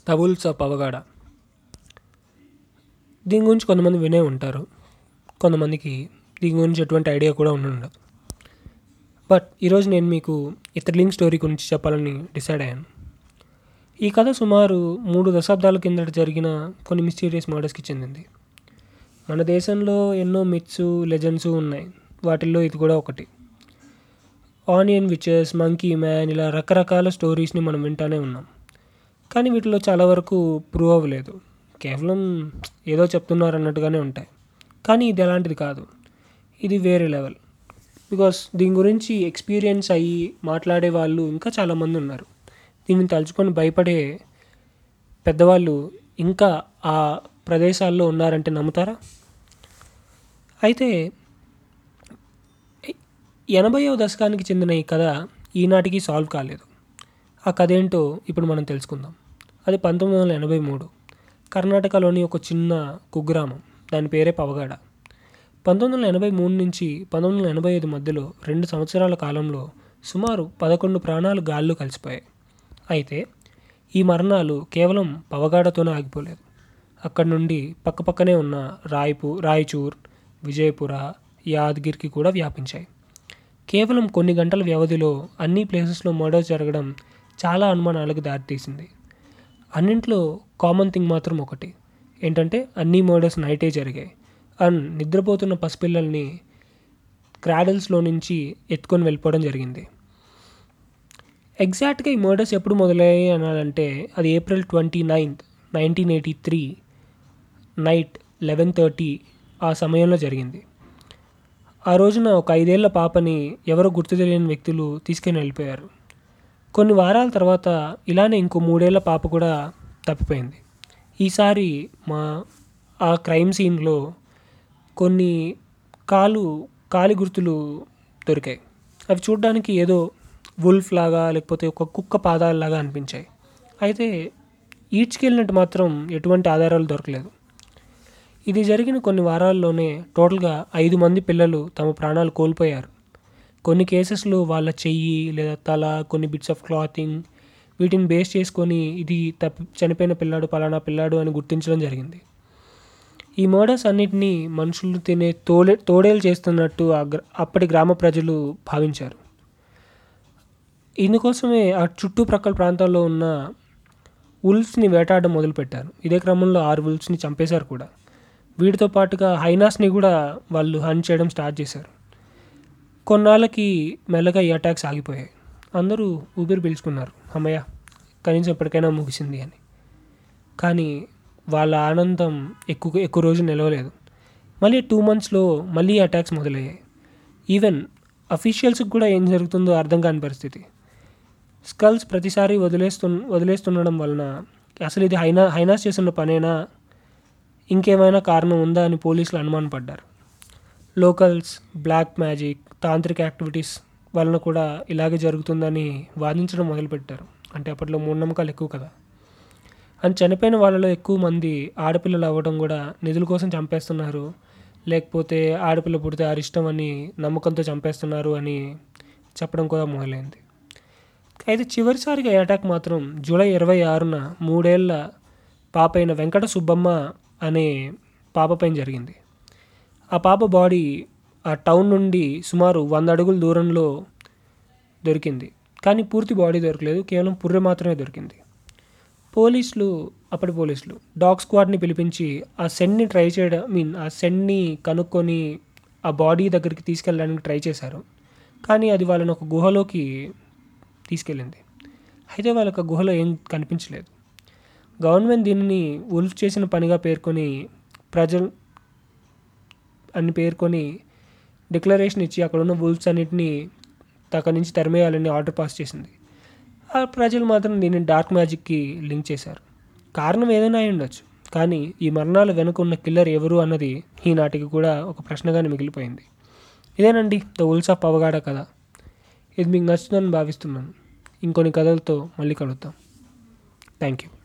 the wolves of పవగాడ దీని గురించి కొంతమంది వినే ఉంటారు కొంతమందికి దీని గురించి ఎటువంటి ఐడియా కూడా ఉండి ఉండదు బట్ ఈరోజు నేను మీకు ఈ థ్రిల్లింగ్ స్టోరీ గురించి చెప్పాలని డిసైడ్ అయ్యాను ఈ కథ సుమారు మూడు దశాబ్దాల కిందట జరిగిన కొన్ని మిస్టీరియస్ మర్డర్స్కి చెందింది మన దేశంలో ఎన్నో మిత్స్ లెజెండ్స్ ఉన్నాయి వాటిల్లో ఇది కూడా ఒకటి ఆనియన్ విచెస్ మంకీ మ్యాన్ ఇలా రకరకాల స్టోరీస్ని మనం వింటానే ఉన్నాం కానీ వీటిలో చాలా వరకు ప్రూవ్ అవ్వలేదు కేవలం ఏదో చెప్తున్నారు అన్నట్టుగానే ఉంటాయి కానీ ఇది అలాంటిది కాదు ఇది వేరే లెవెల్ బికాస్ దీని గురించి ఎక్స్పీరియన్స్ అయ్యి మాట్లాడే వాళ్ళు ఇంకా చాలామంది ఉన్నారు దీన్ని తలుచుకొని భయపడే పెద్దవాళ్ళు ఇంకా ఆ ప్రదేశాల్లో ఉన్నారంటే నమ్ముతారా అయితే ఎనభైవ దశకానికి చెందిన ఈ కథ ఈనాటికి సాల్వ్ కాలేదు ఆ కథ ఏంటో ఇప్పుడు మనం తెలుసుకుందాం అది పంతొమ్మిది వందల ఎనభై మూడు కర్ణాటకలోని ఒక చిన్న కుగ్రామం దాని పేరే పవగాడ పంతొమ్మిది వందల ఎనభై మూడు నుంచి పంతొమ్మిది వందల ఎనభై ఐదు మధ్యలో రెండు సంవత్సరాల కాలంలో సుమారు పదకొండు ప్రాణాలు గాల్లో కలిసిపోయాయి అయితే ఈ మరణాలు కేవలం పవగాడతోనే ఆగిపోలేదు అక్కడి నుండి పక్కపక్కనే ఉన్న రాయ్పూ రాయచూర్ విజయపుర యాదగిరికి కూడా వ్యాపించాయి కేవలం కొన్ని గంటల వ్యవధిలో అన్ని ప్లేసెస్లో మర్డర్ జరగడం చాలా అనుమానాలకు దారితీసింది అన్నింట్లో కామన్ థింగ్ మాత్రం ఒకటి ఏంటంటే అన్ని మర్డర్స్ నైటే జరిగాయి అండ్ నిద్రపోతున్న పసిపిల్లల్ని క్రాడల్స్లో నుంచి ఎత్తుకొని వెళ్ళిపోవడం జరిగింది ఎగ్జాక్ట్గా ఈ మర్డర్స్ ఎప్పుడు మొదలయ్యాయి అనాలంటే అది April twenty ninth nineteen eighty three night eleven thirty ఆ సమయంలో జరిగింది ఆ రోజున ఒక ఐదేళ్ల పాపని ఎవరో గుర్తు తెలియని వ్యక్తులు తీసుకుని వెళ్ళిపోయారు కొన్ని వారాల తర్వాత ఇలానే ఇంకో మూడేళ్ల పాప కూడా తప్పిపోయింది ఈసారి మా ఆ క్రైమ్ సీన్లో కొన్ని కాలు కాలి గుర్తులు దొరికాయి అవి చూడడానికి ఏదో వుల్ఫ్ లాగా లేకపోతే ఒక కుక్క పాదాలలాగా అనిపించాయి అయితే ఈడ్చుకెళ్ళినట్టు మాత్రం ఎటువంటి ఆధారాలు దొరకలేదు ఇది జరిగిన కొన్ని వారాల్లోనే టోటల్గా ఐదు మంది పిల్లలు తమ ప్రాణాలు కోల్పోయారు కొన్ని కేసెస్లో వాళ్ళ చెయ్యి లేదా తల కొన్ని బిట్స్ ఆఫ్ క్లాతింగ్ వీటిని బేస్ చేసుకొని ఇది తప్పి చనిపోయిన పిల్లాడు పలానా పిల్లాడు అని గుర్తించడం జరిగింది ఈ మర్డర్స్ అన్నిటినీ మనుషులు తినే తోడే తోడేలు చేస్తున్నట్టు ఆ గ్ర అప్పటి గ్రామ ప్రజలు భావించారు ఇందుకోసమే ఆ చుట్టుప్రక్కల ప్రాంతాల్లో ఉన్న ఉల్ఫ్స్ని వేటాడడం మొదలుపెట్టారు ఇదే క్రమంలో ఆరు ఉల్ఫ్స్ని చంపేశారు కూడా వీటితో పాటుగా హైనాస్ని కూడా వాళ్ళు హంట్ చేయడం స్టార్ట్ చేశారు కొన్నాళ్ళకి మెల్లగా ఈ అటాక్స్ ఆగిపోయాయి అందరూ ఊపిరి పీల్చుకున్నారు అమ్మయ్య కనీసం ఎప్పటికైనా ముగిసింది అని కానీ వాళ్ళ ఆనందం ఎక్కువ ఎక్కువ రోజు నిలవలేదు మళ్ళీ టూ మంత్స్లో మళ్ళీ అటాక్స్ మొదలయ్యాయి ఈవెన్ అఫీషియల్స్కి కూడా ఏం జరుగుతుందో అర్థం కాని పరిస్థితి స్కల్స్ ప్రతిసారి వదిలేస్తు వదిలేస్తుండడం వలన అసలు ఇది హైనా హైనాస్ చేస్తున్న పనేనా ఇంకేమైనా కారణం ఉందా అని పోలీసులు అనుమానపడ్డారు లోకల్స్ బ్లాక్ మ్యాజిక్ తాంత్రిక యాక్టివిటీస్ వలన కూడా ఇలాగే జరుగుతుందని వాదించడం మొదలుపెట్టారు అంటే అప్పట్లో మూఢనమ్మకాలు ఎక్కువ కదా అని చనిపోయిన వాళ్ళలో ఎక్కువ మంది ఆడపిల్లలు అవ్వడం కూడా నిధుల కోసం చంపేస్తున్నారు లేకపోతే ఆడపిల్ల పుడితే అరిష్టం అని నమ్మకంతో చంపేస్తున్నారు అని చెప్పడం కూడా మొదలైంది అయితే చివరిసారిగా ఈ అటాక్ మాత్రం జూలై ఇరవై ఆరున మూడేళ్ల పాప అయిన వెంకట సుబ్బమ్మ అనే పాప పైన జరిగింది ఆ పాప బాడీ ఆ టౌన్ నుండి సుమారు వంద అడుగుల దూరంలో దొరికింది కానీ పూర్తి బాడీ దొరకలేదు కేవలం పుర్రె మాత్రమే దొరికింది పోలీసులు అప్పటి పోలీసులు డాగ్ స్క్వాడ్ని పిలిపించి ఆ సెన్ని ట్రై చేయడం మీన్ ఆ సెన్ని కనుక్కొని ఆ బాడీ దగ్గరికి తీసుకెళ్ళడానికి ట్రై చేశారు కానీ అది వాళ్ళని ఒక గుహలోకి తీసుకెళ్ళింది అయితే వాళ్ళకి ఆ గుహలో ఏం కనిపించలేదు గవర్నమెంట్ దీనిని ఉల్ఫ్ చేసిన పనిగా పేర్కొని ప్రజలు అని పేర్కొని డిక్లరేషన్ ఇచ్చి అక్కడ ఉన్న వుల్ఫ్స్ అన్నిటిని అక్కడి నుంచి తరిమేయాలని ఆర్డర్ పాస్ చేసింది ఆ ప్రజలు మాత్రం దీన్ని డార్క్ మ్యాజిక్కి లింక్ చేశారు కారణం ఏదైనా అయి ఉండొచ్చు కానీ ఈ మరణాల వెనుక ఉన్న కిల్లర్ ఎవరు అన్నది ఈనాటికి కూడా ఒక ప్రశ్నగానే మిగిలిపోయింది ఇదేనండి ద ఉల్స్ ఆఫ్ పవగాడ కథ ఇది మీకు నచ్చుతుందని భావిస్తున్నాను ఇంకొన్ని కథలతో మళ్ళీ కలుద్దాం థ్యాంక్ యూ